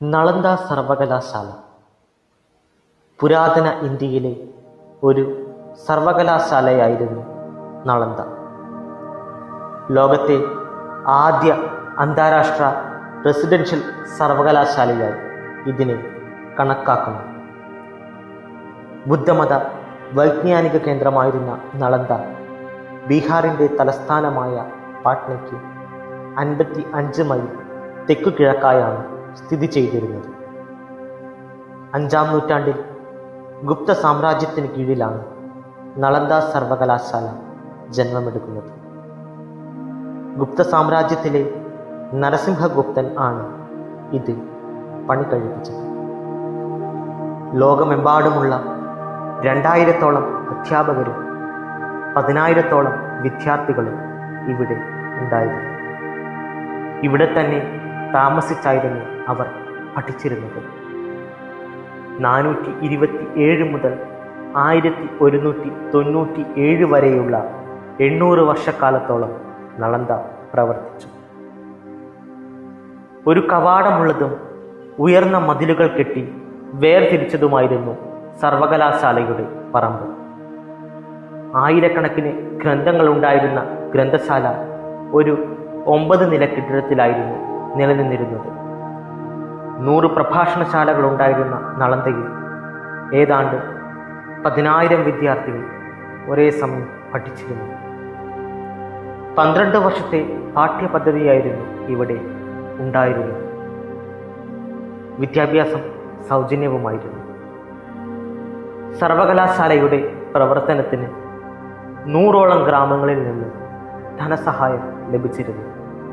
നളന്ദ സർവകലാശാല പുരാതന ഇന്ത്യയിലെ ഒരു സർവകലാശാലയായിരുന്നു നളന്ദ ലോകത്തെ ആദ്യ അന്താരാഷ്ട്ര റെസിഡൻഷ്യൽ സർവകലാശാലയായി ഇതിനെ കണക്കാക്കുന്നു ബുദ്ധമത വൈജ്ഞാനിക കേന്ദ്രമായിരുന്ന നളന്ദ ബീഹാറിൻ്റെ തലസ്ഥാനമായ പാട്നയ്ക്ക് അൻപത്തി അഞ്ച് മൈൽ തെക്കു കിഴക്കായാണ് സ്ഥിതി ചെയ്തിരുന്നത് അഞ്ചാം നൂറ്റാണ്ടിൽ ഗുപ്ത സാമ്രാജ്യത്തിന് കീഴിലാണ് നളന്ദ സർവകലാശാല ജന്മമെടുക്കുന്നത് ഗുപ്ത സാമ്രാജ്യത്തിലെ നരസിംഹഗുപ്തൻ ആണ് ഇത് പണി കഴിപ്പിച്ചത് ലോകമെമ്പാടുമുള്ള രണ്ടായിരത്തോളം അധ്യാപകരും പതിനായിരത്തോളം വിദ്യാർത്ഥികളും ഇവിടെ ഉണ്ടായിരുന്നു ഇവിടെ തന്നെ താമസിച്ചായിരുന്നു അവർ പഠിച്ചിരുന്നത് നാനൂറ്റി ഇരുപത്തി ഏഴ് മുതൽ ആയിരത്തി ഒരുന്നൂറ്റി തൊണ്ണൂറ്റി ഏഴ് വരെയുള്ള എണ്ണൂറ് വർഷക്കാലത്തോളം നളന്ദ പ്രവർത്തിച്ചു ഒരു കവാടമുള്ളതും ഉയർന്ന മതിലുകൾ കെട്ടി വേർതിരിച്ചതുമായിരുന്നു സർവകലാശാലയുടെ പറമ്പ് ആയിരക്കണക്കിന് ഗ്രന്ഥങ്ങൾ ഉണ്ടായിരുന്ന ഗ്രന്ഥശാല ഒരു ഒമ്പത് നില കെട്ടിടത്തിലായിരുന്നു നിലനിന്നിരുന്നത് നൂറ് പ്രഭാഷണശാലകൾ ഉണ്ടായിരുന്ന നളന്തയിൽ ഏതാണ്ട് പതിനായിരം വിദ്യാർത്ഥികൾ ഒരേ സമയം പഠിച്ചിരുന്നു പന്ത്രണ്ട് വർഷത്തെ പാഠ്യപദ്ധതിയായിരുന്നു ഇവിടെ ഉണ്ടായിരുന്നത് വിദ്യാഭ്യാസം സൗജന്യവുമായിരുന്നു സർവകലാശാലയുടെ പ്രവർത്തനത്തിന് നൂറോളം ഗ്രാമങ്ങളിൽ നിന്ന് ധനസഹായം ലഭിച്ചിരുന്നു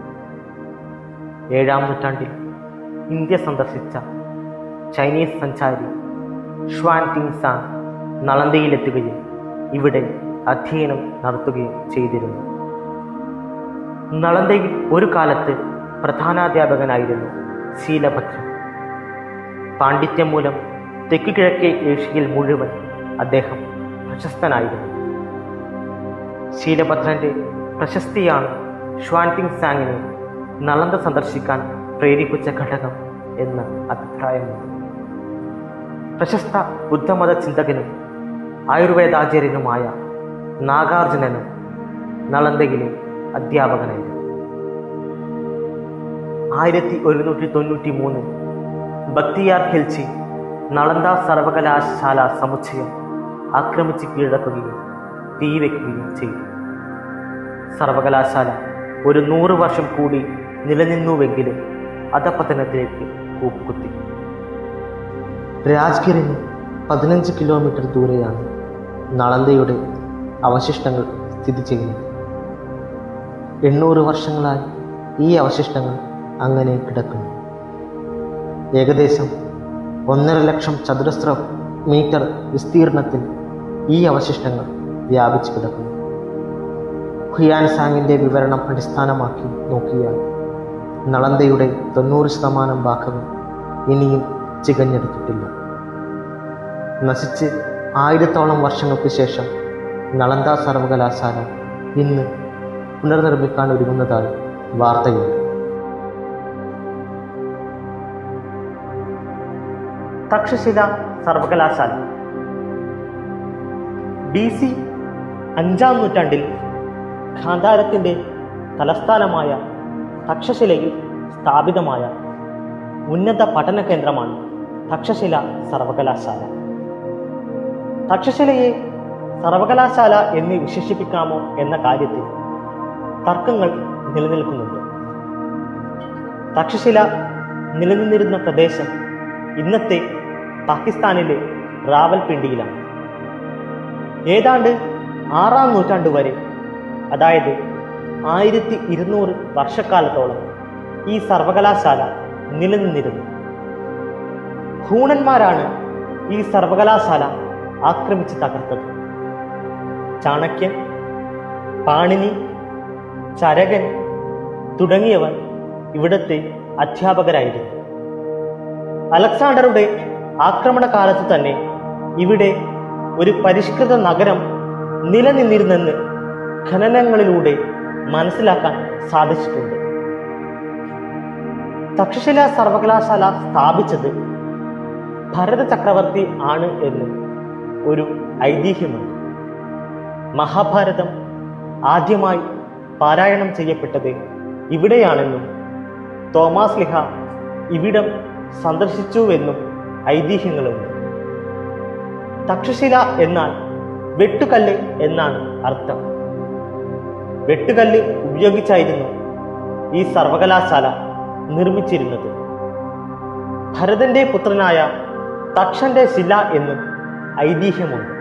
ഏഴാം നൂറ്റാണ്ടിൽ ഇന്ത്യ സന്ദർശിച്ച ചൈനീസ് സഞ്ചാരി ഷ്വാൻ ടിങ് സാങ് നളന്തയിലെത്തുകയും ഇവിടെ അധ്യയനം നടത്തുകയും ചെയ്തിരുന്നു നളന്തയിൽ ഒരു കാലത്ത് പ്രധാനാധ്യാപകനായിരുന്നു ശീലഭദ്രൻ പാണ്ഡിത്യം മൂലം തെക്കുകിഴക്കേ ഏഷ്യയിൽ മുഴുവൻ അദ്ദേഹം പ്രശസ്തനായിരുന്നു ശീലഭദ്രന്റെ പ്രശസ്തിയാണ് ഷ്വാൻതിങ് സാങ്ങിനെ നളന്ദ സന്ദർശിക്കാൻ പ്രേരിപ്പിച്ച ഘടകം എന്ന് അഭിപ്രായമുണ്ട് പ്രശസ്ത ബുദ്ധമത ചിന്തകനും ആയുർവേദാചാര്യനുമായ നാഗാർജുനനും നളന്ദയിലെ അധ്യാപകനായിരുന്നു ആയിരത്തി ഒരുന്നൂറ്റി തൊണ്ണൂറ്റി മൂന്നിൽ ബക്തിയാർ ഖിൽച്ചി നളന്ദ സർവകലാശാല സമുച്ചയം ആക്രമിച്ച് കീഴടക്കുകയും തീവെക്കുകയും ചെയ്തു സർവകലാശാല ഒരു നൂറ് വർഷം കൂടി നിലനിന്നുവെങ്കിലും അധപതനത്തിലേക്ക് കൂപ്പുകുത്തി രാജ്ഗിറിന് പതിനഞ്ച് കിലോമീറ്റർ ദൂരെയാണ് നളന്തയുടെ അവശിഷ്ടങ്ങൾ സ്ഥിതി ചെയ്യുന്നത് എണ്ണൂറ് വർഷങ്ങളായി ഈ അവശിഷ്ടങ്ങൾ അങ്ങനെ കിടക്കുന്നു ഏകദേശം ഒന്നര ലക്ഷം ചതുരശ്ര മീറ്റർ വിസ്തീർണത്തിൽ ഈ അവശിഷ്ടങ്ങൾ വ്യാപിച്ചു കിടക്കുന്നു ഹുയാൻ സാങ്ങിൻ്റെ വിവരണം അടിസ്ഥാനമാക്കി നോക്കിയാൽ നളന്തയുടെ തൊണ്ണൂറ് ശതമാനം ഭാഗവും ഇനിയും ചികഞ്ഞെടുത്തിട്ടില്ല നശിച്ച് ആയിരത്തോളം വർഷങ്ങൾക്ക് ശേഷം നളന്ദ സർവകലാശാല ഇന്ന് പുനർനിർമ്മിക്കാൻ ഒരുങ്ങുന്നതായി വാർത്തയുണ്ട് തക്ഷശില സർവകലാശാല ബി സി അഞ്ചാം നൂറ്റാണ്ടിൽ ഖാന്താരത്തിൻ്റെ തലസ്ഥാനമായ തക്ഷശിലയിൽ സ്ഥാപിതമായ ഉന്നത പഠന കേന്ദ്രമാണ് തക്ഷശില സർവകലാശാല തക്ഷശിലയെ സർവകലാശാല എന്ന് വിശേഷിപ്പിക്കാമോ എന്ന കാര്യത്തിൽ തർക്കങ്ങൾ നിലനിൽക്കുന്നുണ്ട് തക്ഷശില നിലനിന്നിരുന്ന പ്രദേശം ഇന്നത്തെ പാകിസ്ഥാനിലെ റാവൽപിണ്ടിയിലാണ് ഏതാണ്ട് ആറാം നൂറ്റാണ്ട് വരെ അതായത് ആയിരത്തി ഇരുന്നൂറ് വർഷക്കാലത്തോളം ഈ സർവകലാശാല നിലനിന്നിരുന്നു ഹൂണന്മാരാണ് ഈ സർവകലാശാല ആക്രമിച്ച് തകർത്തത് ചാണക്യൻ പാണിനി ചരകൻ തുടങ്ങിയവർ ഇവിടത്തെ അധ്യാപകരായിരുന്നു അലക്സാണ്ടറുടെ ആക്രമണകാലത്ത് തന്നെ ഇവിടെ ഒരു പരിഷ്കൃത നഗരം നിലനിന്നിരുന്നെന്ന് ഖനനങ്ങളിലൂടെ മനസ്സിലാക്കാൻ സാധിച്ചിട്ടുണ്ട് തക്ഷശില സർവകലാശാല സ്ഥാപിച്ചത് ഭരത ചക്രവർത്തി ആണ് എന്ന് ഒരു ഐതിഹ്യമുണ്ട് മഹാഭാരതം ആദ്യമായി പാരായണം ചെയ്യപ്പെട്ടത് ഇവിടെയാണെന്നും തോമാസ് ലിഹ ഇവിടം സന്ദർശിച്ചുവെന്നും ഐതിഹ്യങ്ങളുണ്ട് തക്ഷശില എന്നാൽ വെട്ടുകല്ല് എന്നാണ് അർത്ഥം വെട്ടുകല്ല് ഉപയോഗിച്ചായിരുന്നു ഈ സർവകലാശാല നിർമ്മിച്ചിരുന്നത് ഭരതന്റെ പുത്രനായ തക്ഷന്റെ ശില എന്നും ഐതിഹ്യമുണ്ട്